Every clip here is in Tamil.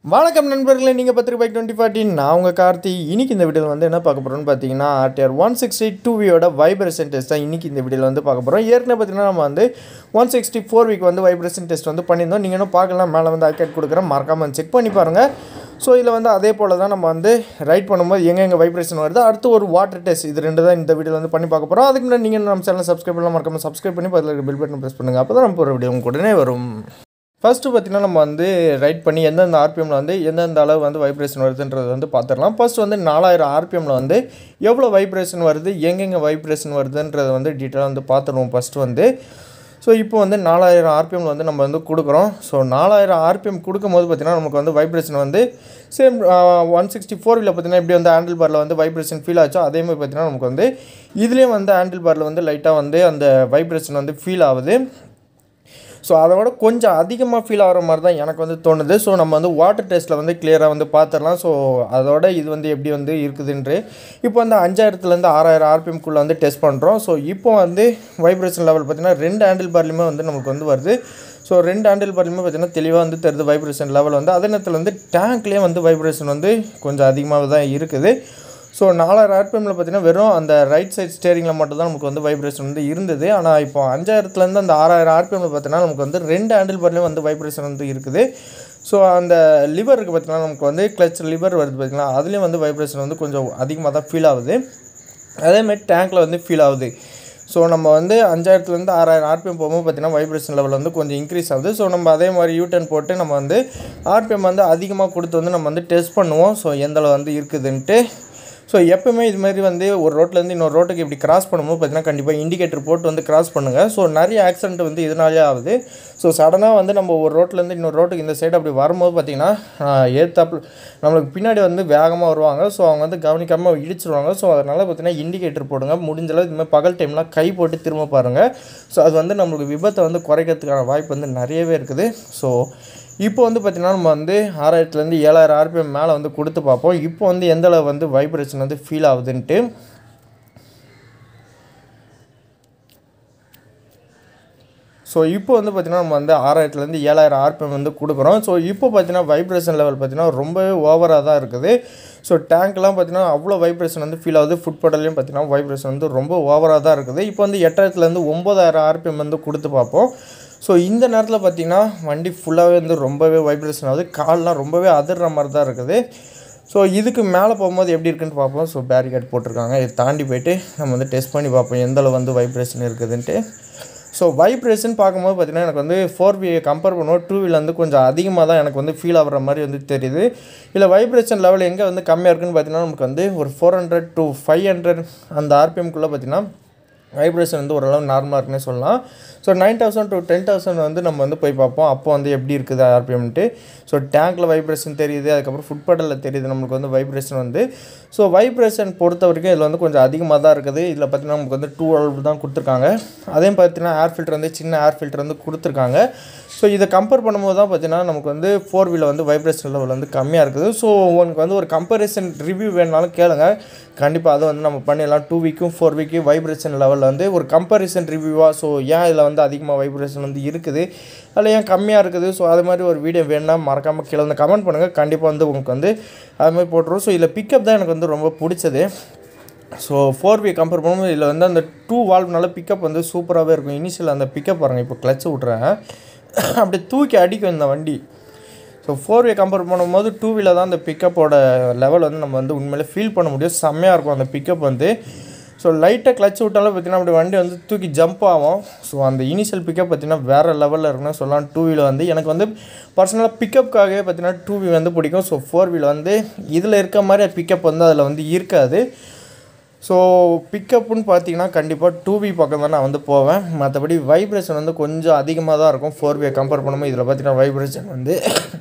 வணக்கம் நண்பர்களே நீங்கள் பத்து ரூபாய்க்கு டுவெண்ட்டி ஃபார்ட்டி நான் உங்கள் கார்த்தி இன்னைக்கு இந்த வீடியோவில் வந்து என்ன பார்க்க போகிறோம்னு பார்த்தீங்கன்னா ஆர்டிஆர் ஒன் சிக்ஸ்டி டூ வியோட வைப்ரேஷன் டெஸ்ட் தான் இன்றைக்கி இந்த வீடியோவில் வந்து பார்க்க போகிறோம் ஏற்கனவே பார்த்தீங்கன்னா நம்ம வந்து ஒன் சிக்ஸ்டி ஃபோர் வீக் வந்து வைப்ரேஷன் டெஸ்ட் வந்து பண்ணியிருந்தோம் நீங்கள் இன்னும் பார்க்கலாம் மேலே வந்து ஆர்கேட் கொடுக்குறேன் மறக்காமல் செக் பண்ணி பாருங்கள் ஸோ இதில் வந்து அதே போல் தான் நம்ம வந்து ரைட் பண்ணும்போது எங்கே எங்கே வைப்ரேஷன் வருது அடுத்து ஒரு வாட்டர் டெஸ்ட் இது ரெண்டு தான் இந்த வீடியோவில் வந்து பண்ணி பார்க்க போகிறோம் அதுக்கு முன்னாடி நீங்கள் நம்ம சேனல் சப்ஸ்கிரைப் பண்ணலாம் மறக்காமல் சப்ஸ்கிரைப் பண்ணி பதில் பில் பட்டன் ப்ரெஸ் பண்ணுங்கள் அப்போ தான் நம்ம போகிற வீடியோ உங்களுக்கு உடனே வரும் ஃபஸ்ட்டு பார்த்தீங்கன்னா நம்ம வந்து ரைட் பண்ணி எந்தெந்த ஆர்பிஎம்மில் வந்து எந்தெந்த அளவு வந்து வைப்ரேஷன் வருதுன்றது வந்து பார்த்துடலாம் ஃபர்ஸ்ட் வந்து நாலாயிரம் ஆர்பிஎம்மில் வந்து எவ்வளோ வைப்ரேஷன் வருது எங்கெங்கே வைப்ரேஷன் வருதுன்றதை வந்து டீட்டெயிலாக வந்து பார்த்துருவோம் ஃபஸ்ட்டு வந்து ஸோ இப்போ வந்து நாலாயிரம் ஆர்பிஎம்மில் வந்து நம்ம வந்து கொடுக்குறோம் ஸோ நாலாயிரம் ஆர்பிஎம் கொடுக்கும்போது பார்த்திங்கன்னா நமக்கு வந்து வைப்ரேஷன் வந்து சேம் ஒன் சிக்ஸ்டி ஃபோரில் பார்த்தீங்கன்னா எப்படி வந்து ஹேண்டில் பாரில் வந்து வைப்ரேஷன் ஃபீல் ஆச்சோ அதே மாதிரி பார்த்தீங்கன்னா நமக்கு வந்து இதுலேயும் வந்து ஹேண்டில் பாரில் வந்து லைட்டாக வந்து அந்த வைப்ரேஷன் வந்து ஃபீல் ஆகுது ஸோ அதை விட கொஞ்சம் அதிகமாக ஃபீல் ஆகிற மாதிரி தான் எனக்கு வந்து தோணுது ஸோ நம்ம வந்து வாட்டர் டெஸ்ட்டில் வந்து கிளியராக வந்து பார்த்துடலாம் ஸோ அதோட இது வந்து எப்படி வந்து இருக்குதுன்று இப்போ வந்து அஞ்சாயிரத்துலேருந்து ஆறாயிரம் ஆர்பிஎம்குள்ளே வந்து டெஸ்ட் பண்ணுறோம் ஸோ இப்போ வந்து வைப்ரேஷன் லெவல் பார்த்திங்கன்னா ரெண்டு ஹேண்டில் பார்லையுமே வந்து நமக்கு வந்து வருது ஸோ ரெண்டு ஹேண்டில் பார்லையுமே பார்த்திங்கன்னா தெளிவாக வந்து தருது வைப்ரேஷன் லெவல் வந்து அதே நேரத்தில் வந்து டேங்க்லேயே வந்து வைப்ரேஷன் வந்து கொஞ்சம் அதிகமாக தான் இருக்குது ஸோ நாலாயிரம் ஆர்பிஎம்மில் பார்த்தீங்கன்னா வெறும் அந்த ரைட் சைட் ஸ்டேரிங்கில் மட்டும் தான் நமக்கு வந்து வைப்ரேஷன் வந்து இருந்தது ஆனால் இப்போ அஞ்சாயிரத்துலேருந்து அந்த ஆறாயிரம் ஆர்பிஎம்மில் பார்த்தீங்கன்னா நமக்கு வந்து ரெண்டு ஹேண்டில் பார்லேயும் வந்து வைப்ரேஷன் வந்து இருக்குது ஸோ அந்த லிவருக்கு பார்த்தீங்கன்னா நமக்கு வந்து கிளச் லிவர் வருது பார்த்தீங்கன்னா அதுலேயும் வந்து வைப்ரேஷன் வந்து கொஞ்சம் அதிகமாக தான் ஃபீல் ஆகுது அதேமாதிரி டேங்க்கில் வந்து ஃபீல் ஆகுது ஸோ நம்ம வந்து அஞ்சாயிரத்துலேருந்து ஆறாயிரம் ஆர்பிஎம் போகும்போது பார்த்தீங்கன்னா வைப்ரேஷன் லெவல் வந்து கொஞ்சம் இன்க்ரீஸ் ஆகுது ஸோ நம்ம அதே மாதிரி யூட்டன் போட்டு நம்ம வந்து ஆர்பிஎம் வந்து அதிகமாக கொடுத்து வந்து நம்ம வந்து டெஸ்ட் பண்ணுவோம் ஸோ எந்தளவு வந்து இருக்குதுன்ட்டு ஸோ எப்போவுமே இது மாதிரி வந்து ஒரு ரோட்லேருந்து இன்னொரு ரோட்டுக்கு இப்படி கிராஸ் பண்ணும்போது பார்த்தீங்கன்னா கண்டிப்பாக இண்டிகேட்டர் போட்டு வந்து கிராஸ் பண்ணுங்கள் ஸோ நிறைய ஆக்சிடென்ட் வந்து இதனாலே ஆகுது ஸோ சடனாக வந்து நம்ம ஒரு ரோட்லேருந்து இன்னொரு ரோட்டுக்கு இந்த சைடு அப்படி வரும்போது பார்த்திங்கன்னா ஏத்தாப்பில் நம்மளுக்கு பின்னாடி வந்து வேகமாக வருவாங்க ஸோ அவங்க வந்து கவனிக்காமல் இடிச்சிருவாங்க ஸோ அதனால் பார்த்திங்கன்னா இண்டிகேட்டர் போடுங்க முடிஞ்சளவு இதுமாதிரி பகல் டைம்லாம் கை போட்டு திரும்ப பாருங்கள் ஸோ அது வந்து நம்மளுக்கு விபத்தை வந்து குறைக்கிறதுக்கான வாய்ப்பு வந்து நிறையவே இருக்குது ஸோ இப்போ வந்து பார்த்திங்கன்னா நம்ம வந்து ஆறாயிரத்துலேருந்து ஏழாயிரம் ஆர்பிஎம் மேலே வந்து கொடுத்து பார்ப்போம் இப்போ வந்து எந்த அளவு வந்து வைப்ரேஷன் வந்து ஃபீல் ஆகுதுன்ட்டு ஸோ இப்போ வந்து பார்த்திங்கன்னா நம்ம வந்து ஆறாயிரத்துலேருந்து ஏழாயிரம் ஆர்பிஎம் வந்து கொடுக்குறோம் ஸோ இப்போ பார்த்தீங்கன்னா வைப்ரேஷன் லெவல் பார்த்திங்கன்னா ரொம்பவே ஓவராக தான் இருக்குது ஸோ டேங்க்லாம் பார்த்திங்கன்னா அவ்வளோ வைப்ரேஷன் வந்து ஃபீல் ஆகுது ஃபுட் படலையும் பார்த்திங்கன்னா வைப்ரேஷன் வந்து ரொம்ப ஓவராக தான் இருக்குது இப்போ வந்து எட்டாயிரத்துலேருந்து ஒம்பதாயிரம் ஆர்பிஎம் வந்து கொடுத்து பார்ப்போம் ஸோ இந்த நேரத்தில் பார்த்திங்கன்னா வண்டி ஃபுல்லாகவே வந்து ரொம்பவே வைப்ரேஷன் ஆகுது கால்லாம் ரொம்பவே அதிர்ற மாதிரி தான் இருக்குது ஸோ இதுக்கு மேலே போகும்போது எப்படி இருக்குன்னு பார்ப்போம் ஸோ பேரிகேட் போட்டிருக்காங்க இதை தாண்டி போயிட்டு நம்ம வந்து டெஸ்ட் பண்ணி பார்ப்போம் எந்தளவு வந்து வைப்ரேஷன் இருக்குதுன்ட்டு ஸோ வைப்ரேஷன் பார்க்கும்போது பார்த்திங்கன்னா எனக்கு வந்து ஃபோர் வி கம்பேர் பண்ணுவோம் டூ வீல் வந்து கொஞ்சம் அதிகமாக தான் எனக்கு வந்து ஃபீல் ஆகிற மாதிரி வந்து தெரியுது இல்லை வைப்ரேஷன் லெவல் எங்கே வந்து கம்மியாக இருக்குன்னு பார்த்தீங்கன்னா நமக்கு வந்து ஒரு four hundred to five hundred அந்த ஆர்பிஎம்குள்ளே பார்த்திங்கன்னா வைப்ரேஷன் வந்து ஓரளவு நார்மலாக இருக்குன்னே சொல்லலாம் so nine thousand to ten thousand வந்து நம்ம வந்து போய் பார்ப்போம் அப்போ வந்து எப்படி இருக்குது ஆர்பிஎம்ட்டு ஸோ டேங்க்கில் வைப்ரேஷன் தெரியுது அதுக்கப்புறம் ஃபுட் படலில் தெரியுது நம்மளுக்கு வந்து வைப்ரேஷன் வந்து ஸோ வைப்ரேஷன் பொறுத்த வரைக்கும் இதில் வந்து கொஞ்சம் அதிகமாக தான் இருக்குது இதில் பார்த்திங்கன்னா நமக்கு வந்து டூ அல்வ் தான் கொடுத்துருக்காங்க அதே பார்த்தீங்கன்னா ஏர் ஃபில்டர் வந்து சின்ன ஏர் ஃபில்டர் வந்து கொடுத்துருக்காங்க ஸோ இதை கம்பேர் பண்ணும்போது தான் பார்த்தீங்கன்னா நமக்கு வந்து ஃபோர் வீலில் வந்து வைப்ரேஷன் லெவல் வந்து கம்மியாக இருக்குது ஸோ உங்களுக்கு வந்து ஒரு கம்பேரிசன் ரிவ்யூ வேணுனாலும் கேளுங்க கண்டிப்பாக அதை வந்து நம்ம பண்ணிடலாம் டூ வீக்கும் ஃபோர் வீக்கும் வைப்ரேஷன் லெவலில் வந்து ஒரு கம்பேரிசன் ரிவ்யூவாக ஸோ ஏன் இதில் வந்து அதிகமாக வைப்ரேஷன் வந்து இருக்குது அதில் ஏன் கம்மியாக இருக்குது ஸோ அது மாதிரி ஒரு வீடியோ வேணும்னா மறக்காமல் கீழே வந்து கமெண்ட் பண்ணுங்கள் கண்டிப்பாக வந்து உங்களுக்கு வந்து அது மாதிரி போட்டுருவோம் ஸோ இதில் பிக்கப் தான் எனக்கு வந்து ரொம்ப பிடிச்சது ஸோ ஃபோர் வி கம்பேர் பண்ணும்போது இதில் வந்து அந்த டூ வால்வ்னால பிக்கப் வந்து சூப்பராகவே இருக்கும் இனிஷியல் அந்த பிக்கப் பாருங்கள் இப்போ கிளச்சு விட்றேன் அப்படியே தூக்கி அடிக்கும் இந்த வண்டி ஸோ ஃபோர் வே கம்பேர் பண்ணும்போது டூ வீலர் தான் அந்த பிக்கப்போட லெவல் வந்து நம்ம வந்து உண்மையிலே ஃபீல் பண்ண முடியும் செம்மையாக இருக்கும் அந்த பிக்கப் வந்து ஸோ லைட்டாக கிளச் விட்டாலும் பார்த்திங்கன்னா அப்படி வண்டி வந்து தூக்கி ஜம்ப் ஆகும் ஸோ அந்த இனிஷியல் பிக்கப் பார்த்திங்கன்னா வேறு லெவலில் இருக்குன்னு சொல்லலாம் டூ வீலர் வந்து எனக்கு வந்து பர்சனலாக பிக்கப்புக்காகவே பார்த்திங்கன்னா டூ வீல் வந்து பிடிக்கும் ஸோ ஃபோர் வீல் வந்து இதில் இருக்க மாதிரி பிக்கப் வந்து அதில் வந்து இருக்காது ஸோ பிக்கப்புன்னு பார்த்தீங்கன்னா கண்டிப்பாக டூ வி பக்கம் தான் நான் வந்து போவேன் மற்றபடி வைப்ரேஷன் வந்து கொஞ்சம் அதிகமாக தான் இருக்கும் ஃபோர் வே கம்பேர் பண்ணும்போது இதில் பார்த்தீங்கன்னா வைப்ரேஷன் வந்து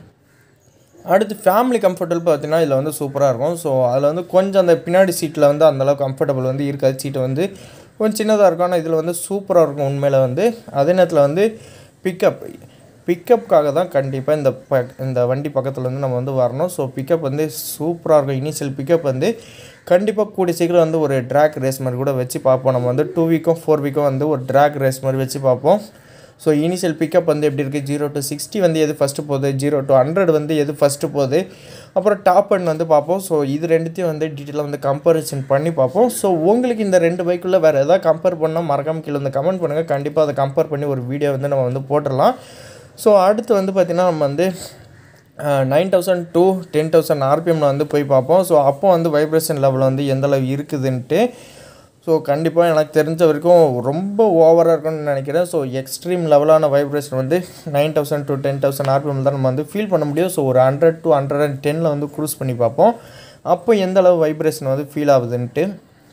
அடுத்து ஃபேமிலி கம்ஃபர்டபுள் பார்த்தீங்கன்னா இதில் வந்து சூப்பராக இருக்கும் ஸோ அதில் வந்து கொஞ்சம் அந்த பின்னாடி சீட்டில் வந்து அந்தளவுக்கு கம்ஃபர்டபுள் வந்து இருக்காது சீட்டு வந்து கொஞ்சம் சின்னதாக இருக்கும் ஆனால் இதில் வந்து சூப்பராக இருக்கும் உண்மையில் வந்து அதே நேரத்தில் வந்து பிக்கப் பிக்கப்புக்காக தான் கண்டிப்பாக இந்த ப இந்த வண்டி பக்கத்தில் வந்து நம்ம வந்து வரணும் ஸோ பிக்கப் வந்து சூப்பராக இருக்கும் இனிஷியல் பிக்கப் வந்து கண்டிப்பாக கூடிய சீக்கிரம் வந்து ஒரு ட்ராக் ரேஸ் மாதிரி கூட வச்சு பார்ப்போம் நம்ம வந்து டூ வீக்கும் ஃபோர் வீக்கும் வந்து ஒரு ட்ராக் ரேஸ் மாதிரி வச்சு பார்ப்போம் ஸோ இனிஷியல் பிக்கப் வந்து எப்படி இருக்குது ஜீரோ டு சிக்ஸ்டி வந்து எது ஃபஸ்ட்டு போகுது ஜீரோ டு ஹண்ட்ரட் வந்து எது ஃபஸ்ட்டு போகுது அப்புறம் டாப் அண்ட் வந்து பார்ப்போம் ஸோ இது ரெண்டுத்தையும் வந்து டீட்டெயிலாக வந்து கம்பேரிசன் பண்ணி பார்ப்போம் ஸோ உங்களுக்கு இந்த ரெண்டு பைக்குள்ளே வேறு எதாவது கம்பேர் பண்ணால் மறக்காம கீழே வந்து கமெண்ட் பண்ணுங்கள் கண்டிப்பாக அதை கம்பேர் பண்ணி ஒரு வீடியோ வந்து நம்ம வந்து போட்டுடலாம் ஸோ அடுத்து வந்து பார்த்திங்கன்னா நம்ம வந்து nine thousand to ten thousand ஆர்பிஎம்மில் வந்து போய் பார்ப்போம் ஸோ அப்போ வந்து வைப்ரேஷன் லெவல் வந்து எந்த அளவு இருக்குதுன்ட்டு ஸோ கண்டிப்பாக எனக்கு தெரிஞ்ச வரைக்கும் ரொம்ப ஓவராக இருக்கும்னு நினைக்கிறேன் ஸோ எக்ஸ்ட்ரீம் லெவலான வைப்ரேஷன் வந்து nine thousand to ten thousand RPM தான் நம்ம வந்து ஃபீல் பண்ண முடியும் ஸோ ஒரு ஹண்ட்ரட் டு ஹண்ட்ரட் அண்ட் டெனில் வந்து க்ரூஸ் பண்ணி பார்ப்போம் அப்போ எந்த அளவு வைப்ரேஷன் வந்து ஃபீல் ஆகுதுன்ட்டு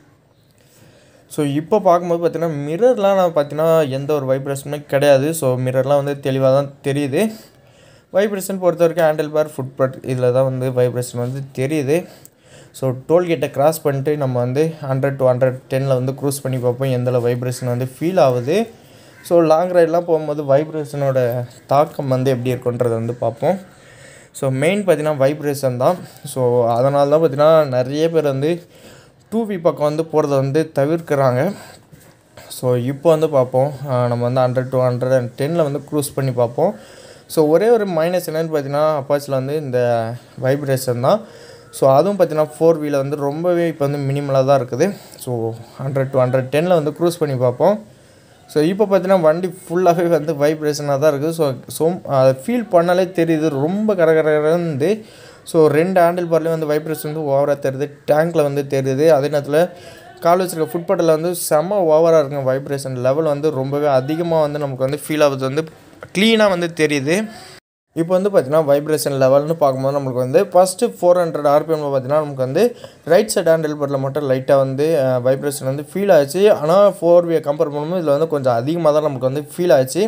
ஸோ இப்போ பார்க்கும்போது பார்த்தீங்கன்னா மிரர்லாம் நான் பார்த்தீங்கன்னா எந்த ஒரு வைப்ரேஷனுமே கிடையாது ஸோ மிரர்லாம் வந்து தெளிவாக தான் தெரியுது வைப்ரேஷன் பொறுத்த வரைக்கும் ஹேண்டில் பார் ஃபுட் பட் இதில் தான் வந்து வைப்ரேஷன் வந்து தெரியுது ஸோ டோல்கேட்டை கிராஸ் பண்ணிட்டு நம்ம வந்து ஹண்ட்ரட் டு ஹண்ட்ரட் டெனில் வந்து க்ரூஸ் பண்ணி பார்ப்போம் எந்தளவு வைப்ரேஷன் வந்து ஃபீல் ஆகுது ஸோ லாங் ரைடெலாம் போகும்போது வைப்ரேஷனோட தாக்கம் வந்து எப்படி இருக்குன்றதை வந்து பார்ப்போம் ஸோ மெயின் பார்த்தீங்கன்னா வைப்ரேஷன் தான் ஸோ அதனால தான் பார்த்தீங்கன்னா நிறைய பேர் வந்து டூ வி பக்கம் வந்து போகிறத வந்து தவிர்க்கிறாங்க ஸோ இப்போ வந்து பார்ப்போம் ஆஹ் நம்ம வந்து ஹண்ட்ரட் டு ஹண்ட்ரட் அண்ட் டெனில் வந்து க்ரூஸ் பண்ணி பார்ப்போம் ஸோ ஒரே ஒரு மைனஸ் என்னென்னு பார்த்தீங்கன்னா அப்பாச்சில் வந்து இந்த வைப்ரேஷன் தான் ஸோ அதுவும் பார்த்தீங்கன்னா ஃபோர் வீல வந்து ரொம்பவே இப்போ வந்து மினிமலாக தான் இருக்குது ஸோ ஹண்ட்ரட் டு ஹண்ட்ரட் டெனில் வந்து க்ரூஸ் பண்ணி பார்ப்போம் ஸோ இப்போ பார்த்தீங்கன்னா வண்டி ஃபுல்லாகவே வந்து வைப்ரேஷனாக தான் இருக்குது ஸோ ஸோ அதை ஃபீல் பண்ணாலே தெரியுது ரொம்ப கரகரந்து ஸோ ரெண்டு ஹேண்டில் பார்லேயும் வந்து வைப்ரேஷன் வந்து ஓவராக தெரியுது டேங்க்கில் வந்து தெரியுது அதே நேரத்தில் கால் வச்சிருக்க ஃபுட்பாட்டில் வந்து செம்ம ஓவராக இருக்குங்க வைப்ரேஷன் லெவல் வந்து ரொம்பவே அதிகமாக வந்து நமக்கு வந்து ஃபீல் ஆகுது வந்து க்ளீனாக வந்து தெரியுது இப்போ வந்து பார்த்தீங்கன்னா வைப்ரேஷன் லெவல்னு பார்க்கும்போது நம்மளுக்கு வந்து ஃபஸ்ட்டு ஃபோர் ஹண்ட்ரட் ஆர்பிஎம்மில் பார்த்தீங்கன்னா நமக்கு வந்து ரைட் சைட் ஹேண்டில் பட்டில் மட்டும் லைட்டாக வந்து வைப்ரேஷன் வந்து ஃபீல் ஆச்சு ஆனால் ஃபோர் வியை கம்பேர் பண்ணும்போது இதில் வந்து கொஞ்சம் அதிகமாக தான் நமக்கு வந்து ஃபீல் ஆச்சு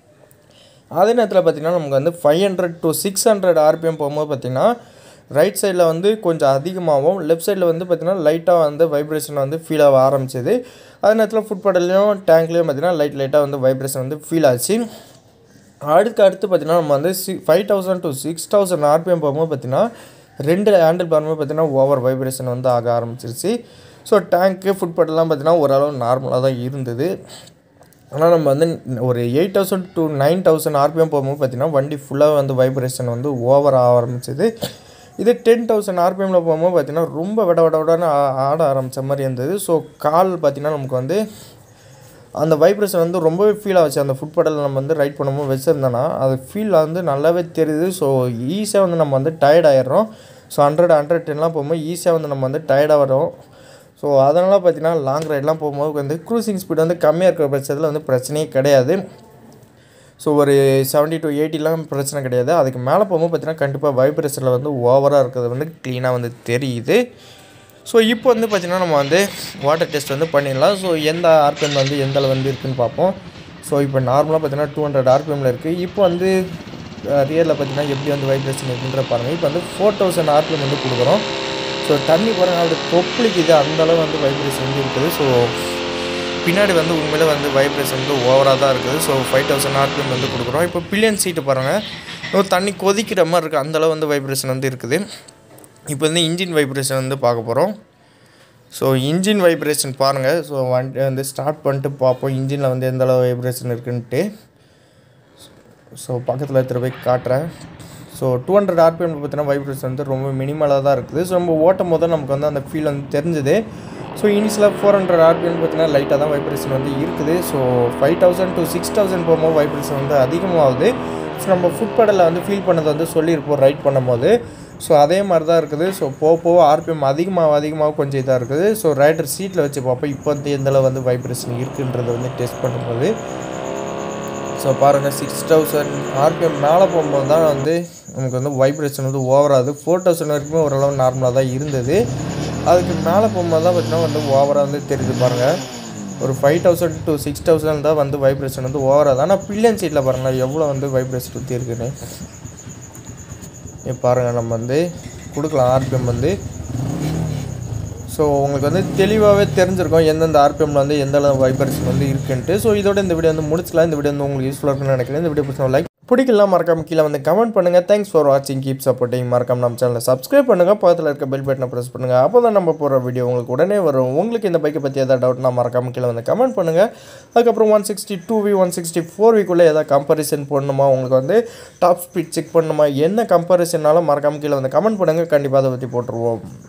அதே நேரத்தில் பார்த்திங்கன்னா நமக்கு வந்து five hundred to six hundred RPM போகும்போது பார்த்திங்கன்னா ரைட் சைடில் வந்து கொஞ்சம் அதிகமாகவும் லெஃப்ட் சைடில் வந்து பார்த்திங்கன்னா லைட்டாக வந்து வைப்ரேஷன் வந்து ஃபீல் ஆக ஆரம்பிச்சது அதே நேரத்தில் ஃபுட் படல்லையும் டேங்க்லேயும் பார்த்திங்கன்னா லைட் லைட்டாக வந்து வைப்ரேஷன் வந்து ஃபீல் ஆச்சு அடுத்து அடுத்து பார்த்திங்கன்னா நம்ம வந்து சி five thousand to six thousand RPM போகும்போது பார்த்திங்கன்னா ரெண்டு ஹேண்டில் பாருமே பார்த்திங்கன்னா ஓவர் வைப்ரேஷன் வந்து ஆக ஆரம்பிச்சிருச்சு ஸோ டேங்க்கு ஃபுட் பட்டெல்லாம் பார்த்திங்கன்னா ஓரளவு நார்மலாக தான் இருந்தது ஆனால் நம்ம வந்து ஒரு eight thousand to nine thousand RPM போகும்போது பார்த்திங்கன்னா வண்டி ஃபுல்லாக வந்து வைப்ரேஷன் வந்து ஓவர் ஆக ஆரம்பிச்சது இது டென் தௌசண்ட் ஆர்பிஎம்மில் போகும்போது பார்த்திங்கன்னா ரொம்ப விட விட விடன்னு ஆ- ஆட ஆரம்பித்த மாதிரி இருந்தது ஸோ கால் பார்த்திங்கன்னா நமக்கு வந்து அந்த வைப்ரேஷன் வந்து ரொம்பவே ஃபீல் ஆச்சு அந்த ஃபுட் படலில் நம்ம வந்து ரைட் பண்ணும்போது வச்சுருந்தோன்னா அது ஃபீல் வந்து நல்லாவே தெரியுது ஸோ ஈஸியாக வந்து நம்ம வந்து டயர்ட் ஆயிடுறோம் ஸோ ஹண்ட்ரட் ஹண்ட்ரட் டென்லாம் போகும்போது ஈஸியாக வந்து நம்ம வந்து டயர்டாக வரோம் ஸோ அதனால் பார்த்தீங்கன்னா லாங் ரைட்லாம் போகும்போது வந்து க்ரூசிங் ஸ்பீட் வந்து கம்மியாக இருக்கிற பட்சத்தில் வந்து பிரச்சனையே கிடையாது ஸோ ஒரு செவன்ட்டி டு எயிட்டிலாம் பிரச்சனை கிடையாது அதுக்கு மேலே போகும்போது பார்த்தீங்கன்னா கண்டிப்பாக வைப்ரேஷனில் வந்து ஓவராக இருக்கிறது வந்து க்ளீனாக வந்து தெரியுது ஸோ இப்போ வந்து பார்த்திங்கன்னா நம்ம வந்து வாட்டர் டெஸ்ட் வந்து பண்ணிடலாம் ஸோ எந்த ஆர்பிஎம் வந்து எந்த அளவு வந்து இருக்குன்னு பார்ப்போம் ஸோ இப்போ நார்மலாக பார்த்தீங்கன்னா டூ ஹண்ட்ரட் ஆர்பிஎம்மில் இருக்குது இப்போ வந்து ரியலில் பார்த்தீங்கன்னா எப்படி வந்து வைப்ரேஷன் இருக்குன்ற பாருங்கள் இப்போ வந்து ஃபோர் தௌசண்ட் ஆர்பிஎம் வந்து கொடுக்குறோம் ஸோ தண்ணி பாருங்கள் அப்படி கொப்பளிக்குது அந்த அளவு வந்து வைப்ரேஷன் வந்து இருக்குது ஸோ பின்னாடி வந்து உண்மையிலே வந்து வைப்ரேஷன் வந்து ஓவராக தான் இருக்குது ஸோ ஃபைவ் தௌசண்ட் ஆர்பிஎம் வந்து கொடுக்குறோம் இப்போ பில்லியன் சீட்டு பாருங்கள் இன்னும் தண்ணி கொதிக்கிற மாதிரி இருக்குது அந்தளவு வந்து வைப்ரேஷன் வந்து இருக்குது இப்போ வந்து இன்ஜின் வைப்ரேஷன் வந்து பார்க்க போகிறோம் ஸோ இன்ஜின் வைப்ரேஷன் பாருங்கள் ஸோ வண்டி வந்து ஸ்டார்ட் பண்ணிட்டு பார்ப்போம் இன்ஜினில் வந்து எந்த அளவு வைப்ரேஷன் இருக்குன்ட்டு ஸோ பக்கத்தில் எடுத்துகிட்டு போய் காட்டுறேன் ஸோ டூ ஹண்ட்ரட் ஆர்பிஎம் பார்த்தீங்கன்னா வைப்ரேஷன் வந்து ரொம்ப மினிமலாக தான் இருக்குது ஸோ நம்ம ஓட்டும் போது நமக்கு வந்து அந்த ஃபீல் வந்து தெரிஞ்சுது ஸோ இனிஷியலாக ஃபோர் ஹண்ட்ரட் ஆர்பிஎம் பார்த்தீங்கன்னா லைட்டாக தான் வைப்ரேஷன் வந்து இருக்குது so five thousand to six thousand போகும்போது வைப்ரேஷன் வந்து அதிகமாகுது ஸோ நம்ம ஃபுட் படலில் வந்து ஃபீல் பண்ணது வந்து சொல்லியிருப்போம் ரைட் பண்ணும்போது ஸோ அதே மாதிரி தான் இருக்குது ஸோ போக போக ஆர்பிஎம் அதிகமாக அதிகமாக கொஞ்சம் இதாக இருக்குது ஸோ ரைடர் சீட்டில் வச்சு பார்ப்போம் இப்போ வந்து எந்தளவு வந்து வைப்ரேஷன் இருக்குன்றதை வந்து டெஸ்ட் பண்ணும்போது ஸோ பாருங்கள் சிக்ஸ் தௌசண்ட் ஆர்பிஎம் மேலே போகும்போது தான் வந்து நமக்கு வந்து வைப்ரேஷன் வந்து ஓவராகுது ஃபோர் தௌசண்ட் வரைக்குமே ஓரளவு நார்மலாக தான் இருந்தது அதுக்கு மேலே போகும்போது தான் பார்த்தீங்கன்னா வந்து ஓவராக வந்து தெரியுது பாருங்கள் ஒரு five thousand to six thousand தான் வந்து வைப்ரேஷன் வந்து ஓவராக தான் ஆனால் பில்லியன் சீட்டில் பாருங்கள் எவ்வளோ வந்து வைப்ரேஷன் ஊற்றி இருக்குன்னு இப்போ பாருங்கள் நம்ம வந்து கொடுக்கலாம் ஆர்பிஎம் வந்து ஸோ உங்களுக்கு வந்து தெளிவாகவே தெரிஞ்சிருக்கும் எந்தெந்த ஆர்பிஎம்ல வந்து எந்த அளவு வைப்ரேஷன் வந்து இருக்குன்ட்டு ஸோ இதோட இந்த வீடியோ வந்து முடிச்சுக்கலாம் இந்த வீடியோ வந்து உங்களுக்கு யூஸ்ஃபுல்லாக இருக்குன்னு நினைக்கிறேன் இந்த வீடியோ பிடிச்சா லைக் பிடிக்கலாம் மறக்காம கீழே வந்து கமெண்ட் பண்ணுங்கள் தேங்க்ஸ் ஃபார் வாட்சிங் கீப் சப்போர்ட்டிங் மறக்காம நம்ம சேனலை சப்ஸ்கிரைப் பண்ணுங்கள் பக்கத்தில் இருக்க பெல் பட்டனை ப்ரெஸ் பண்ணுங்கள் அப்போ தான் நம்ம போகிற வீடியோ உங்களுக்கு உடனே வரும் உங்களுக்கு இந்த பைக்கை பற்றி எதாவது டவுட்னா மறக்காம கீழே வந்து கமெண்ட் பண்ணுங்கள் அதுக்கப்புறம் one sixty two V one sixty four விக்குள்ளே எதாவது கம்பேரிசன் பண்ணணுமா உங்களுக்கு வந்து டாப் ஸ்பீட் செக் பண்ணணுமா என்ன கம்பேரிசன்னாலும் மறக்காம கீழே வந்து கமெண்ட் பண்ணுங்கள் கண்டிப்பாக அதை பற்றி போட்டுருவோம்